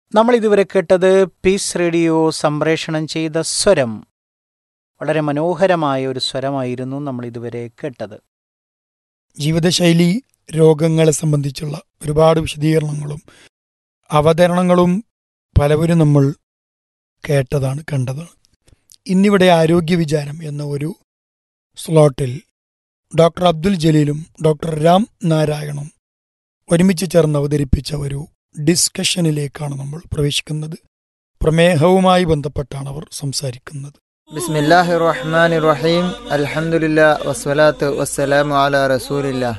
നമ്മൾ ഇതുവരെ കേട്ടത് പീസ് റേഡിയോ സംപ്രേഷണം ചെയ്ത സ്വരം വളരെ മനോഹരമായ ഒരു സ്വരമായിരുന്നു നമ്മൾ ഇതുവരെ കേട്ടത് ജീവിതശൈലി രോഗങ്ങളെ സംബന്ധിച്ചുള്ള ഒരുപാട് വിശദീകരണങ്ങളും അവതരണങ്ങളും പലവരും നമ്മൾ കേട്ടതാണ് കണ്ടതാണ് ഇന്നിവിടെ ആരോഗ്യ വിചാരം എന്ന ഒരു സ്ലോട്ടിൽ ഡോക്ടർ അബ്ദുൽ ജലീലും ഡോക്ടർ രാം നാരായണും ഒരുമിച്ച് ചേർന്ന് അവതരിപ്പിച്ച ഒരു ഡിസ്കഷനിലേക്കാണ് നമ്മൾ പ്രവേശിക്കുന്നത് പ്രമേഹവുമായി ബന്ധപ്പെട്ടാണ് അവർ സംസാരിക്കുന്നത് ബിസ്മില്ലാഹി റഹ്മാൻ റഹീം അൽഹംദുലില്ലാ വസ്സലാത്ത് വസ്സലാമു അല റസൂലില്ലാ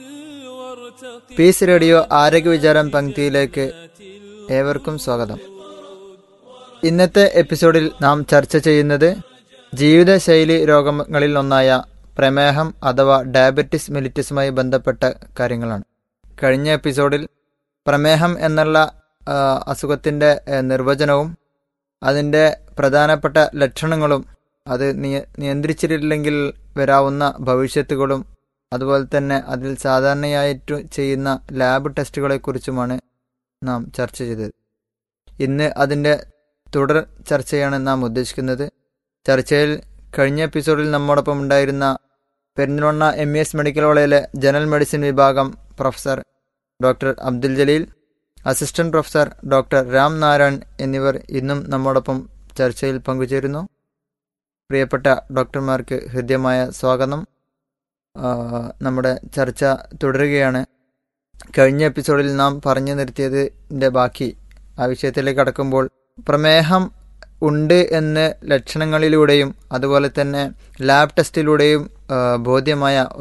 പീസ് റേഡിയോ ആരോഗ്യ വിചാരം പങ്ക്തിയിലേക്ക് ഏവർക്കും സ്വാഗതം ഇന്നത്തെ എപ്പിസോഡിൽ നാം ചർച്ച ചെയ്യുന്നത് ജീവിതശൈലി രോഗങ്ങളിൽ ഒന്നായ പ്രമേഹം അഥവാ ഡയബറ്റിസ് മെലിറ്റസുമായി ബന്ധപ്പെട്ട കാര്യങ്ങളാണ് കഴിഞ്ഞ എപ്പിസോഡിൽ പ്രമേഹം എന്നുള്ള ആ, അസുഖത്തിൻ്റെ ആ, നിർവചനവും അതിൻ്റെ പ്രധാനപ്പെട്ട ലക്ഷണങ്ങളും അത് നിയ നിയന്ത്രിച്ചിട്ടില്ലെങ്കിൽ വരാവുന്ന ഭവിഷ്യത്തുകളും അതുപോലെ തന്നെ അതിൽ സാധാരണയായിട്ട് ചെയ്യുന്ന ലാബ് ടെസ്റ്റുകളെക്കുറിച്ചുമാണ് നാം ചർച്ച ചെയ്തത് ഇന്ന് അതിൻ്റെ തുടർ ചർച്ചയാണ് നാം ഉദ്ദേശിക്കുന്നത് ചർച്ചയിൽ കഴിഞ്ഞ എപ്പിസോഡിൽ നമ്മോടൊപ്പം ഉണ്ടായിരുന്ന Perinthalmanna M E S medical കോളേജിലെ ജനറൽ മെഡിസിൻ വിഭാഗം professor doctor Abdul Jaleel assistant professor doctor Ram Narayan എന്നിവർ ഇന്നും നമ്മോടൊപ്പം ചർച്ചയിൽ പങ്കുചേരുന്നു പ്രിയപ്പെട്ട ഡോക്ടർമാർക്ക് ഹൃദ്യമായ സ്വാഗതം ആ, നമ്മുടെ ചർച്ച തുടരുകയാണ് കഴിഞ്ഞ എപ്പിസോഡിൽ നാം പറഞ്ഞു നിർത്തിയതിൻ്റെ ബാക്കി ആ വിഷയത്തിലേക്ക് കടക്കുമ്പോൾ പ്രമേഹം ഉണ്ട് എന്ന് ലക്ഷണങ്ങളിലൂടെയും അതുപോലെ തന്നെ ലാബ് ടെസ്റ്റിലൂടെയും ആ, ബോധ്യമായ